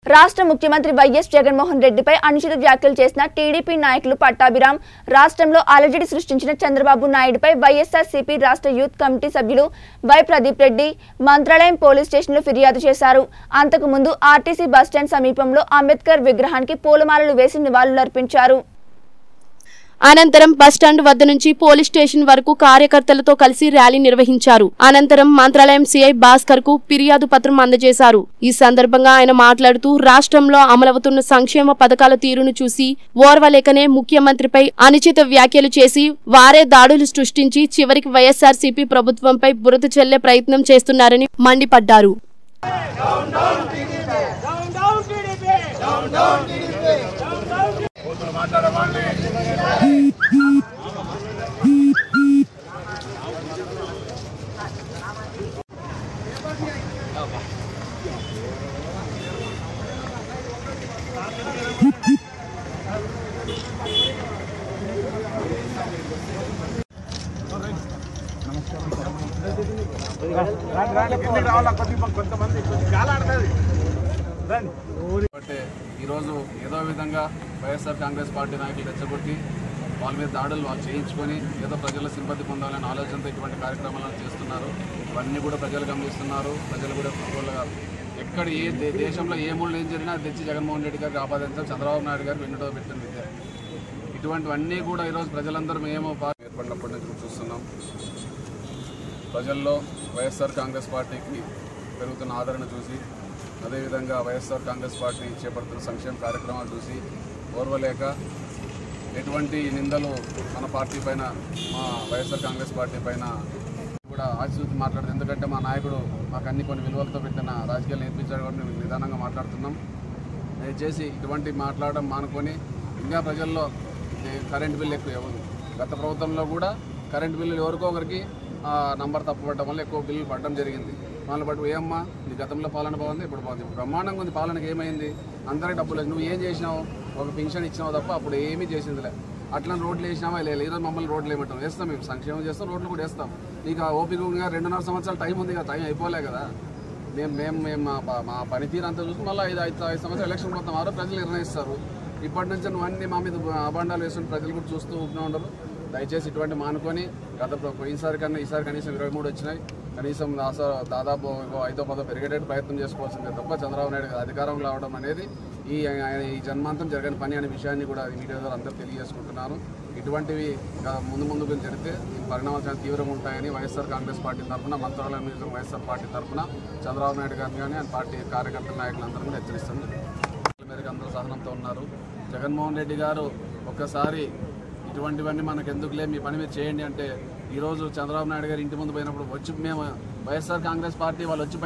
రాష్ట్ర ముఖ్యమంత్రి వైఎస్ జగన్మోహన్ రెడ్డిపై అనుచిత వ్యాఖ్యలు చేసిన టీడీపీ నాయకులు పట్టాభిరామ్ రాష్ట్రంలో అలజడి సృష్టించిన చంద్రబాబు నాయుడుపై వైఎస్ఆర్సీపీ రాష్ట్ర యూత్ కమిటీ సభ్యులు వై ప్రదీప్ రెడ్డి మంత్రాలయం పోలీస్ స్టేషన్లో ఫిర్యాదు చేశారు అంతకుముందు ఆర్టీసీ బస్టాండ్ సమీపంలో అంబేద్కర్ విగ్రహానికి పూలమాలలు వేసి నివాళులర్పించారు అనంతరం బస్టాండ్ వద్ద నుంచి పోలీస్ స్టేషన్ వరకు కార్యకర్తలతో కలిసి ర్యాలీ నిర్వహించారు అనంతరం మంత్రాలయం సిఐ భాస్కర్ కు ఫిర్యాదు పత్రం అందజేశారు ఈ సందర్భంగా ఆయన మాట్లాడుతూ రాష్ట్రంలో అమలవుతున్న సంక్షేమ పథకాల తీరును చూసి ఓర్వలేకనే ముఖ్యమంత్రిపై అనుచిత వ్యాఖ్యలు చేసి వారే దాడులు సృష్టించి చివరికి వైఎస్ఆర్సీపీ ప్రభుత్వంపై బురద చెల్లే ప్రయత్నం చేస్తున్నారని మండిపడ్డారు Down, down, TDP! Down, down, TDP! Down, down, కాబట్టి ఈరోజు ఏదో విధంగా వైఎస్ఆర్ కాంగ్రెస్ పార్టీ నాయకులు రెచ్చగొట్టి వాళ్ళ మీద దాడులు వాళ్ళు చేయించుకొని ఏదో ప్రజల సింపతి పొందాలనే ఆలోచనతో ఇటువంటి కార్యక్రమాలను చేస్తున్నారు ఇవన్నీ కూడా ప్రజలు గమనిస్తున్నారు ప్రజలు కూడా ఫుట్బాల్గా ఎక్కడ ఏ దే- దేశంలో ఏ మూడు ఏం జరిగినా అది తెచ్చి జగన్మోహన్ రెడ్డి గారికి ఆపాదించాం చంద్రబాబు నాయుడు గారు వెన్నుడో పెట్టిన విద్య ఇటువంటివన్నీ కూడా ఈరోజు ప్రజలందరూ మేము పార్టీ ఏర్పడినప్పటి నుంచి కూడా చూస్తున్నాం ప్రజల్లో వైఎస్ఆర్ కాంగ్రెస్ పార్టీకి పెరుగుతున్న ఆదరణ చూసి అదేవిధంగా వైఎస్ఆర్ కాంగ్రెస్ పార్టీ చేపడుతున్న సంక్షేమ కార్యక్రమాలు చూసి ఓర్వలేక ఎటువంటి నిందలు మన పార్టీ పైన మా వైఎస్ఆర్ కాంగ్రెస్ పార్టీ పైన కూడా ఆశీర్వతి మాట్లాడుతుంది ఎందుకంటే మా నాయకుడు మాకు అన్ని కొన్ని విలువలతో పెట్టిన రాజకీయాలు నేర్పించాడు కాబట్టి మేము నిదానంగా మాట్లాడుతున్నాం దయచేసి ఇటువంటి మాట్లాడడం మానుకొని ఇంకా ప్రజల్లో ఇది కరెంట్ బిల్ ఎక్కువ ఇవ్వదు గత ప్రభుత్వంలో కూడా కరెంట్ బిల్లులు ఎవరికో ఒకరికి ఆ నంబర్ తప్పుపడడం వల్ల ఎక్కువ బిల్లు పడడం జరిగింది వాళ్ళని బట్టి ఏమ్మా నీ గతంలో పాలన బాగుంది ఇప్పుడు బాగుంది ఇప్పుడు బ్రహ్మాండంగా ఉంది పాలనకి ఏమైంది అందరికి డబ్బులు నువ్వు ఏం చేసినావు ఒక పెన్షన్ ఇచ్చినావు తప్ప అప్పుడు ఏమీ చేసిందిలే అట్లా రోడ్లు వేసినావా లేదు ఈరోజు మమ్మల్ని రోడ్లు వేయమంటాం వేస్తాం మేము సంక్షేమం చేస్తాం రోడ్లు కూడా వేస్తాం నీకు ఆ ఓపిక ఇంకా రెండున్నర సంవత్సరాలు టైం ఉంది కదా టైం అయిపోలే కదా మేము మేము మేము మా ప- మా పనితీరు అంతా చూసి మళ్ళీ ఐదు ఐదు ఐదు సంవత్సరాలు ఎలక్షన్ పోతాం ఆరో ప్రజలు నిర్ణయిస్తారు ఇప్పటి నుంచి నువ్వు అన్ని మా మీద అబాండాలు వేస్తుంటే ప్రజలు కూడా చూస్తూ ఊపిన ఉండరు దయచేసి ఇటువంటి మానుకొని గత ప్ర- పోయినసారి కన్నా ఈసారి కనీసం ఇరవై మూడు వచ్చినాయి కనీసం దాస దాదాపు ఇంకో ఐదో పదో పెరిగేటట్టు ప్రయత్నం చేసుకోవాల్సిందే తప్ప చంద్రబాబు నాయుడు గారు అధికారంలో రావడం అనేది ఈ ఆయన ఈ జన్మాంతం జరగని పని అనే విషయాన్ని కూడా ఈ మీడియా ద్వారా అందరూ తెలియజేసుకుంటున్నాను ఇటువంటివి ఇంకా ముందు ముందుకు జరిగితే ఈ పరిణామాలు చాలా తీవ్రంగా ఉంటాయని వైఎస్ఆర్ కాంగ్రెస్ పార్టీ తరఫున మంత్రాలయం నియోజకవర్గం వైఎస్ఆర్ పార్టీ తరఫున చంద్రబాబు నాయుడు గారిని కానీ ఆయన పార్టీ కార్యకర్త నాయకులందరూ కూడా హెచ్చరిస్తుంది మేరకు అందరూ సహనంతో ఉన్నారు జగన్మోహన్ రెడ్డి గారు ఒక్కసారి ఇటువంటివన్నీ మనకు ఎందుకులే మీ పని మీరు చేయండి అంటే ఈరోజు చంద్రబాబు నాయుడు గారు ఇంటి ముందు పోయినప్పుడు వచ్చి మేము వైఎస్ఆర్ కాంగ్రెస్ పార్టీ వాళ్ళు వచ్చి